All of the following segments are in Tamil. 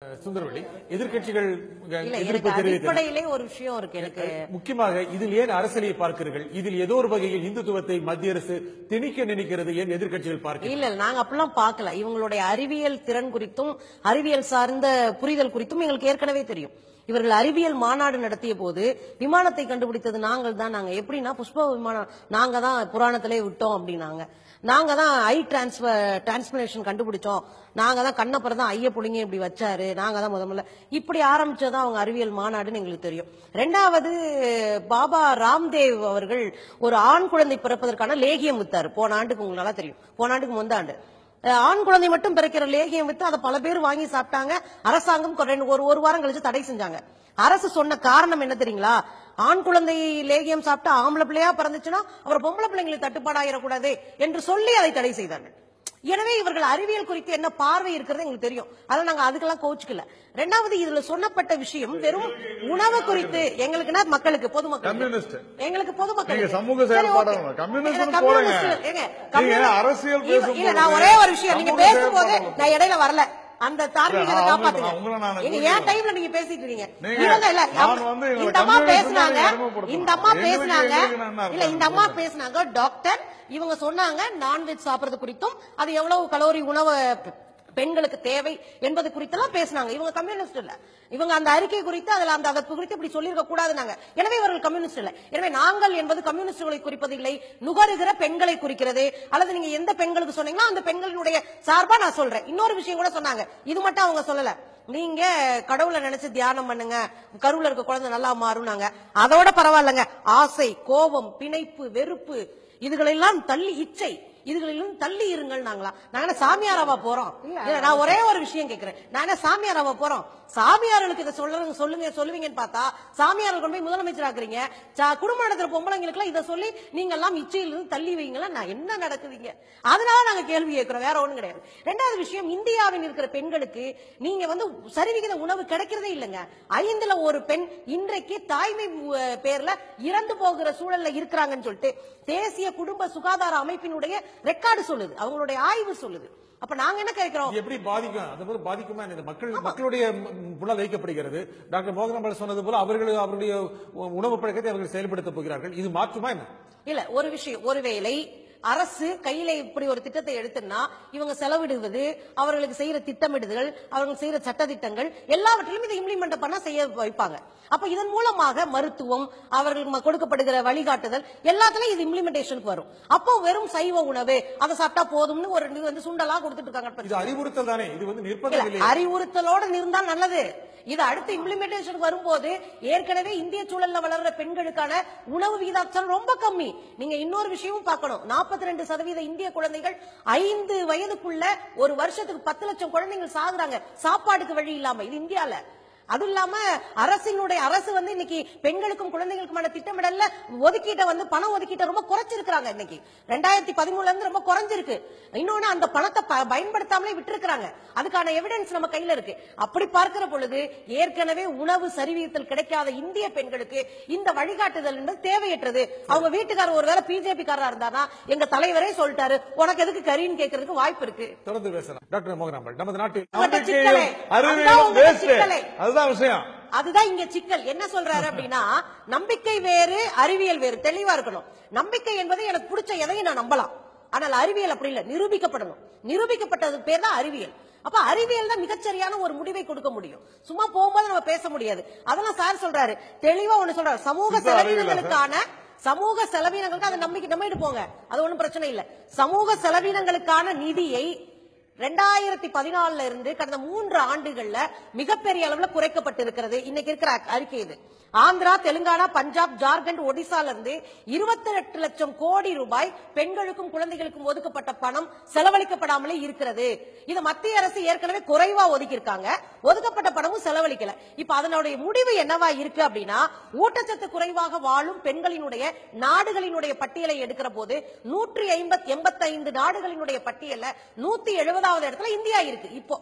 சுந்தரவள்ளி எதிர்க்கட்சிகள் இல்ல எனக்கு எதிர்ப்பு தெரிவித்தன அடிப்படையிலே ஒரு விஷயம் இருக்கு எனக்கு முக்கியமாக இதில் ஏன் அரசியலை பார்க்கிறீர்கள் இதில் ஏதோ ஒரு வகையில் இந்துத்துவத்தை மத்திய அரசு திணிக்க நினைக்கிறது ஏன் எதிர்க்கட்சிகள் பார்க்கிறது இல்ல நாங்க அப்படிலாம் பார்க்கல இவங்களுடைய அறிவியல் திறன் குறித்தும் அறிவியல் சார்ந்த புரிதல் குறித்தும் எங்களுக்கு ஏற்கனவே தெரியும் இவர்கள் அறிவியல் மாநாடு நடத்திய போது விமானத்தை கண்டுபிடித்தது நாங்கள் தான் நாங்க எப்படின்னா புஷ்ப விமானம் நாங்க தான் புராணத்திலே விட்டோம் அப்படின்னாங்க நாங்க தான் ஐ டிரான்ஸ்பர் டிரான்ஸ்பிளேஷன் கண்டுபிடிச்சோம் நாங்க தான் கண்ணப்பர் தான் ஐய புடிங்க இப்படி வச்சாரு நாங்க தான் முத முதல்ல இப்படி ஆரம்பிச்சதான் அவங்க அறிவியல் மாநாடுன்னு எங்களுக்கு தெரியும் ரெண்டாவது பாபா ராம்தேவ் அவர்கள் ஒரு ஆண் குழந்தை பிறப்பதற்கான லேகியம் வித்தாரு போன ஆண்டுக்கு உங்களுக்கு நல்லா தெரியும் போன ஆண்டுக்கு முந்த ஆண்டு அஹ் ஆண் குழந்தை மட்டும் பிறக்கிற லேகியம் வித்து அதை பல பேர் வாங்கி சாப்பிட்டாங்க அரசாங்கம் கொ- ரெண்டு- ஒரு ஒரு வாரம் கழிச்சு தடை செஞ்சாங்க அரசு சொன்ன காரணம் என்ன தெரியுங்களா ஆண் குழந்தை லேகியம் சாப்பிட்டா ஆம்பளை பிள்ளையா பிறந்துச்சுன்னா அவர் பொம்பளை பிள்ளைங்களுக்கு தட்டுப்பாடாயிடக்கூடாது என்று சொல்லி அதை தடை செய்தார்கள் எனவே இவர்கள் அறிவியல் குறித்து என்ன பார்வை இருக்கிறது எங்களுக்கு தெரியும் அதனால நாங்க அதுக்கெல்லாம் கோச்சுக்கல ரெண்டாவது இதுல சொன்னப்பட்ட விஷயம் வெறும் உணவு குறித்து எங்களுக்குன்னா மக்களுக்கு பொதுமக்கள் கம்யூனிஸ்ட். எங்களுக்கு பொதுமக்கள் நீங்க சமூக செயல்பாடாளர். கம்யூனிஸ்ட்னு போடுங்க. நீங்க அரசியல் பேசும்போது இல்ல நான் ஒரே ஒரு விஷயம் நீங்க சமூக பேசும்போது செயல்பாடாளர். நான் இடையில வரல அந்த தார்மீகத்தை இல்ல, நான் காப்பாத்துங்க உங்களை நான் நீங்க புரிஞ்சுக்கிறேன். ஏன் டைம்ல நீங்க பேசிட்டு இருக்கீங்க நீங்க- இவங்க இல்ல நான் அவங்க- வந்து எங்களை இந்த அம்மா கம்யூனிஸ்ட் பேசுனாங்க தான் அறிமுகப்படுத்தணும். இந்த அம்மா எங்களுக்கு பேசுனாங்க எங்களுக்கு என்ன இல்ல இந்த அம்மா பேசுனாங்க டாக்டர் இவங்க சொன்னாங்க நான்வெஜ் சாப்பிடுறது குறித்தும் அது எவ்வளவு கலோரி உணவு பெ- பெண்களுக்கு தேவை என்பது குறித்தெல்லாம் பேசுனாங்க இவங்க கம்யூனிஸ்ட் இல்ல இவங்க அந்த அறிக்கை குறித்து அதுல அந்த அதை குறித்து இப்படி சொல்லியிருக்க கூடாதுனாங்க எனவே இவர்கள் கம்யூனிஸ்ட் இல்ல எனவே நாங்கள் என்பது கம்யூனிஸ்டுகளை குறிப்பதில்லை நுகருகிற பெண்களை குறிக்கிறது அல்லது நீங்க எந்த பெண்களுக்கு சொன்னீங்கன்னா அந்த பெண்களினுடைய சார்பா நான் சொல்றேன் இன்னொரு விஷயம் கூட சொன்னாங்க இது மட்டும் அவங்க சொல்லல நீங்க கடவுளை நினைச்சு தியானம் பண்ணுங்க கருவுல இருக்க குழந்தை நல்லா மாறுனாங்க அதோட பரவாயில்லைங்க ஆசை கோபம் பிணைப்பு வெறுப்பு இதுகளெல்லாம் தள்ளி இச்சை இதுகளிலும் தள்ளி இருங்கள் நாங்களா நாங்க என்ன சாமியாராவா போறோம் இல்ல, நான் ஒரே ஒரு விஷயம் கேக்குறேன் நான் என்ன சாமியாராவா போறோம் சாமியார்களுக்கு இதை சொல்லுங்க சொல்லுங்க சொல்லுவீங்கன்னு பார்த்தா சாமியார்கள் கொண்டு போய் முதலமைச்சர் ஆக்குறீங்க சா- குடும்பம் நடத்துற பொம்பளைங்களுக்கு எல்லாம் இதை சொல்லி நீங்க எல்லாம் இச்சையிலிருந்து தள்ளி வைங்களா நான் என்ன நடக்குதுங்க அதனால நாங்க கேள்வி கேட்கிறோம் வேற ஒண்ணும் கிடையாது ரெண்டாவது விஷயம் இந்தியாவில் இருக்கிற பெண்களுக்கு நீங்க வந்து சரிவிகித உணவு கிடைக்கிறதே இல்லைங்க ஐந்துல ஒரு பெண் இன்றைக்கு தாய்மை அஹ், பேர்ல இறந்து போகிற சூழல்ல இருக்கிறாங்கன்னு சொல்லிட்டு தேசிய குடும்ப சுகாதார அமைப்பினுடைய ரெக்கார்டு சொல்லுது அவங்களுடைய ஆய்வு சொல்லுது அப்ப நாங்க என்ன கேட்கிறோம் இது எப்படி பாதிக்கும் அது போல பாதிக்குமா இந்த மக்கள் மக்களுடைய ம், புலன் வைக்கப்படுகிறது டாக்டர் மோகனம்பாள் சொன்னது போல அவர்கள் அவருடைய உ- உணவு பழக்கத்தை அவர்கள் செயல்படுத்த போகிறார்கள் இது மாற்றுமா என்ன இல்ல ஒரு விஷயம் ஒருவேளை அரசு கையில இப்படி ஒரு திட்டத்தை எடுத்துன்னா இவங்க செலவிடுவது அவர்களுக்கு செய்யற திட்டமிடுதல் அவர்கள் செய்யற சட்டதிட்டங்கள் எல்லாவற்றிலும் இதை இம்ப்ளிமெண்ட் பண்ண செய்ய வைப்பாங்க அப்ப இதன் மூலமாக மருத்துவம் அவர்களுக்கு ம- கொடுக்கப்படுகிற வழிகாட்டுதல் எல்லாத்துலயும் இது இம்ப்ளிமெண்டேஷனுக்கு வரும் அப்போ வெறும் சைவ உணவு அதை சாப்பிட்டா போதும்னு ஒரு இது வந்து சுண்டலா கொடுத்துட்டு இருக்காங்க இது அறிவுறுத்தல் தானே இது வந்து நிர்பந்தம் இல்ல, இல்லை அறிவுறுத்தலோட இருந்தால் நல்லது இது அடுத்த இம்ப்ளிமெண்டேஷன் வரும்போது ஏற்கனவே இந்திய சூழல்ல வளர்ற பெண்களுக்கான உணவு விகிதாச்சாரம் ரொம்ப கம்மி நீங்க இன்னொரு விஷயமும் பார்க்கணும் 42% ரெண்டு சதவீத இந்திய குழந்தைகள் ஐந்து வயதுக்குள்ள ஒரு வருஷத்துக்கு பத்து லட்சம் குழந்தைகள் சாகுறாங்க சாப்பாடுக்கு வழி இல்லாம இது இந்தியால அதுவும் இல்லாம அரசினுடைய அரசு வந்து இன்னைக்கு பெண்களுக்கும் குழந்தைகளுக்குமான திட்டமிடல்ல ஒதுக்கீட்டை வந்து பண ஒதுக்கீட்டை ரொம்ப குறைச்சிருக்காங்க இன்னைக்கு ரெண்டாயிரத்தி பதிமூணுல இருந்து ரொம்ப குறைஞ்சிருக்கு இன்னொன்னு அந்த பணத்தை ப- பயன்படுத்தாமலே விட்டுருக்காங்க அதுக்கான எவிடன்ஸ் நம்ம கையில இருக்கு அப்படி பார்க்கிற பொழுது ஏற்கனவே உணவு சரிவியத்தில் கிடைக்காத இந்திய பெண்களுக்கு இந்த வழிகாட்டுதல் என்பது தேவையற்றது அவங்க வீட்டுக்காரர் ஒருவேளை பிஜேபி காரரா இருந்தானா எங்க தலைவரே சொல்லிட்டாரு உனக்கு எதுக்கு கறின்னு கேட்கறதுக்கு வாய்ப்பு இருக்கு தொடர்ந்து பேசலாம் டாக்டர் மோகனாம்பாள் நமது நாட்டில் உங்கள்ட்ட சிக்கலே. அறிவியலும் அதுதான் உங்கள்ட்ட waste. சிக்கலே. அதுதான் விஷயம் அதுதான் இங்க சிக்கல் என்ன சொல்றாரு அப்படின்னா நம்பிக்கை வேறு அறிவியல் வேறு தெளிவா இருக்கணும் நம்பிக்கை என்பது எனக்கு பிடிச்ச எதையும் நான் நம்பலாம் ஆனால் அறிவியல் அப்படி இல்ல நிரூபிக்கப்படணும் நிரூபிக்கப்பட்டது பேர் தான் அறிவியல் அப்ப அறிவியல் தான் மிகச்சரியான ஒரு முடிவை கொடுக்க முடியும் சும்மா போகும்போது நம்ம பேச முடியாது அதெல்லாம் சார் சொல்றாரு தெளிவா ஒண்ணு சொல்றாரு சமூக சித்தா அறிவியலா சார்? செலவினங்களுக்கான சமூக செலவினங்களுக்கு அதை நம்பிக்கை நம்பிட்டு போங்க அது ஒண்ணும் பிரச்சனை இல்ல சமூக செலவினங்களுக்கான நிதியை ரெண்டாயிரத்தி பதினாலுல இருந்து கடந்த மூன்று ஆண்டுகள்ல மிகப்பெரிய அளவுல குறைக்கப்பட்டிருக்கிறது இன்னைக்கு இருக்கிற அ- அறிக்கை இது ஆந்திரா தெலுங்கானா பஞ்சாப் ஜார்க்கண்ட் ஒடிசால இருந்து இருபத்தி எட்டு லட்சம் கோடி ரூபாய் பெண்களுக்கும் குழந்தைகளுக்கும் ஒதுக்கப்பட்ட பணம் செலவழிக்கப்படாமலே இருக்கிறது இது மத்திய அரசு ஏற்கனவே குறைவா ஒதுக்கி இருக்காங்க ஒதுக்கப்பட்ட பணமும் செலவழிக்கல இப்ப அதனுடைய முடிவு என்னவா இருக்கு அப்படின்னா ஊட்டச்சத்து குறைவாக வாழும் பெண்களினுடைய நாடுகளினுடைய பட்டியலை எடுக்கிற போது நூற்றி ஐம்பத்தி எண்பத்தி ஐந்து நாடுகளினுடைய பட்டியல்ல நூத்தி எழுபதாவது இடத்துல இந்தியா இருக்கு இப்போ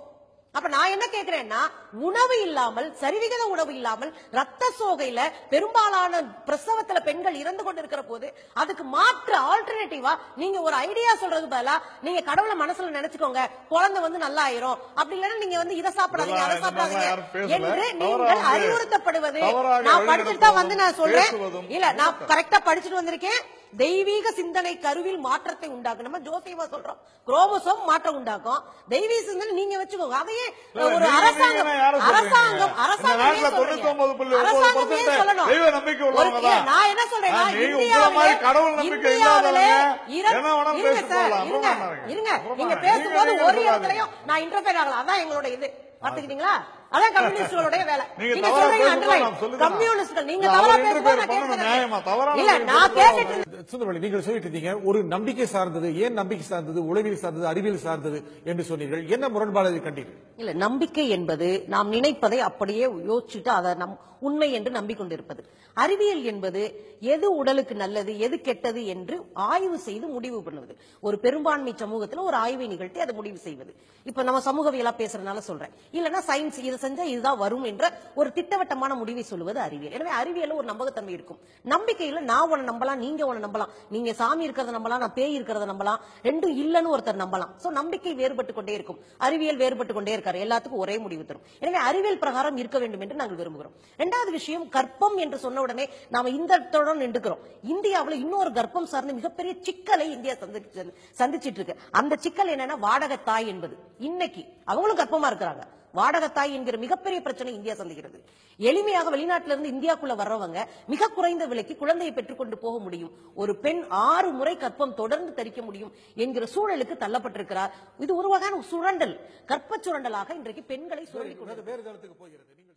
அப்ப நான் என்ன கேக்குறேன்னா உணவு இல்லாமல் சரிவிகித உணவு இல்லாமல் ரத்த சோகையில பெரும்பாலான பிரசவத்துல பெண்கள் இறந்து கொண்டிருக்கிற போது அதுக்கு மாற்று ஆல்டர்னேட்டிவா நீங்க ஒரு ஐடியா சொல்றது பதிலா நீங்க கடவுளை மனசுல நினைச்சுக்கோங்க குழந்தை வந்து நல்லா ஆயிரும் அப்படி இல்லைன்னா நீங்க வந்து இதை சாப்பிடாதீங்க அதை இதெல்லாம் சாப்பிடாதீங்க யாரும் பேசல. என்று தவறாக நீங்கள் வந்து அறிவுறுத்தப்படுவது தவறாக நான் படிச்சுட்டு தான் வந்து நான் சொல்றேன் பேசுவதும் இல்ல நான் கரெக்டா படிச்சுட்டு வந்திருக்கேன் தெய்வீக சிந்தனை கருவில் மாற்றத்தை உண்டாக்கும் நம்ம ஜோசியமா சொல்றோம் குரோமோசோம் மாற்றம் உண்டாக்கும் தெய்வீக சிந்தனை நீங்க வச்சுக்கோங்க அதையே இல்ல, ஒரு நீங்க- அரசாங்கம் நீங்க யாரை சொல்றீங்க? அரசாங்கம் இந்த அரசாங்கமே நாட்டுல சொல்றீங்க. 99.9% அரசாங்கமே சொல்லணும். தெய்வ நம்பிக்கை ஒரு- உள்ளவங்க தான். இல்ல, நான் என்ன சொல்றேன் ஆ, நீங்க உங்களை இந்தியாவிலே- மாதிரி கடவுள் நம்பிக்கை இந்தியாவிலே இல்லாதவங்க இர- என்ன வேணாலும் இருங்க பேசிட்டு சார், போகலாம். இருங்க, அப்புறமா இருங்க. இருங்க. அப்புறமா நீங்க இருங்க. பேசும்போது நீங்க ஒரு சொல்லாதீங்க. இடத்துலயும் நான் இன்டர்ஃபியர் ஆகலாம் அதான் எங்களுடைய இது பாத்துக்கிட்டீங்களா அதான் கம்யூனிஸ்டுகளுடைய வேலை நீங்க நீங்க தவறா சொல்றீங்க பேசும்போது underline. நான் சொல்லுவேன். கம்யூனிஸ்ட்கள் நீங்க நான் தவறா அவர் பேசும்போது interfere நான் பண்ணணும் கேட்கறது நியாயமா? தவறான இல்ல ஒரு நான் interfere கேட்டுட்டு சுந்தரவழி நீங்கள் சொல்லிட்டு இருந்தீங்க ஒரு நம்பிக்கை சார்ந்தது ஏன் நம்பிக்கை சார்ந்தது உளவியல் சார்ந்தது அறிவியல் சார்ந்தது என்று சொன்னீர்கள் என்ன முரண்பாடு இதில் கண்டீர்கள் இல்ல நம்பிக்கை என்பது நாம் நினைப்பதை அப்படியே யோசிச்சுட்டு அதை நம் உண்மை என்று நம்பிக்கொண்டிருப்பது அறிவியல் என்பது எது உடலுக்கு நல்லது எது கெட்டது என்று ஆய்வு செய்து முடிவு பண்ணுவது ஒரு பெரும்பான்மை சமூகத்துல ஒரு ஆய்வை நிகழ்த்தி அதை முடிவு செய்வது இப்ப நம்ம சமூகவியலா பேசுறதுனால சொல்றேன் இல்லனா சயின்ஸ் இதை செஞ்சா இதுதான் வரும் என்ற ஒரு திட்டவட்டமான முடிவை சொல்லுவது அறிவியல் எனவே அறிவியல்ல ஒரு நம்பகத்தன்மை இருக்கும் நம்பிக்கையில நான் உன்னை நம்பலாம் நீங்க உன்னை நம்பலாம் நீங்க சாமி இருக்கிறத நம்பலாம் நான் பேய் இருக்கிறத நம்பலாம் ரெண்டும் இல்லன்னு ஒருத்தர் நம்பலாம் சோ நம்பிக்கை வேறுபட்டு கொண்டே இருக்கும் அறிவியல் வேறுபட்டு கொண்டே இருக்காரு எல்லாத்துக்கும் ஒரே முடிவு தரும் எனவே அறிவியல் பிரகாரம் இருக்க வேண்டும் என்று நாங்கள் விரும்புகிறோம் இரண்டாவது விஷயம் கர்ப்பம் என்று சொன்ன உடனே நாம இந்த இடத்துடன் நின்றுக்கிறோம் இந்தியாவுல இன்னொரு கர்ப்பம் சார்ந்த மிகப்பெரிய சிக்கலை இந்தியா சந்திச்சு சந்திச்சிட்டு இருக்கு அந்த சிக்கல் என்னன்னா வாடகை தாய் என்பது இன்னைக்கு அவங்களும் கர்ப்பமா இருக்கிறாங்க வாடகத்தாய் என்கிற மிகப்பெரிய பிரச்சனை இந்தியா சந்திக்கிறது எளிமையாக வெளிநாட்டில இருந்து இந்தியாக்குள்ள வர்றவங்க மிக குறைந்த விலைக்கு குழந்தையை பெற்றுக்கொண்டு போக முடியும் ஒரு பெண் ஆறு முறை கற்பம் தொடர்ந்து தரிக்க முடியும் என்கிற சூழலுக்கு தள்ளப்பட்டிருக்கிறார் இது ஒரு வகையான சுரண்டல் கற்ப சுரண்டலாக இன்றைக்கு பெண்களை சுரண்டி கொண்டு வேறு தளத்துக்கு போகிறது நீங்கள்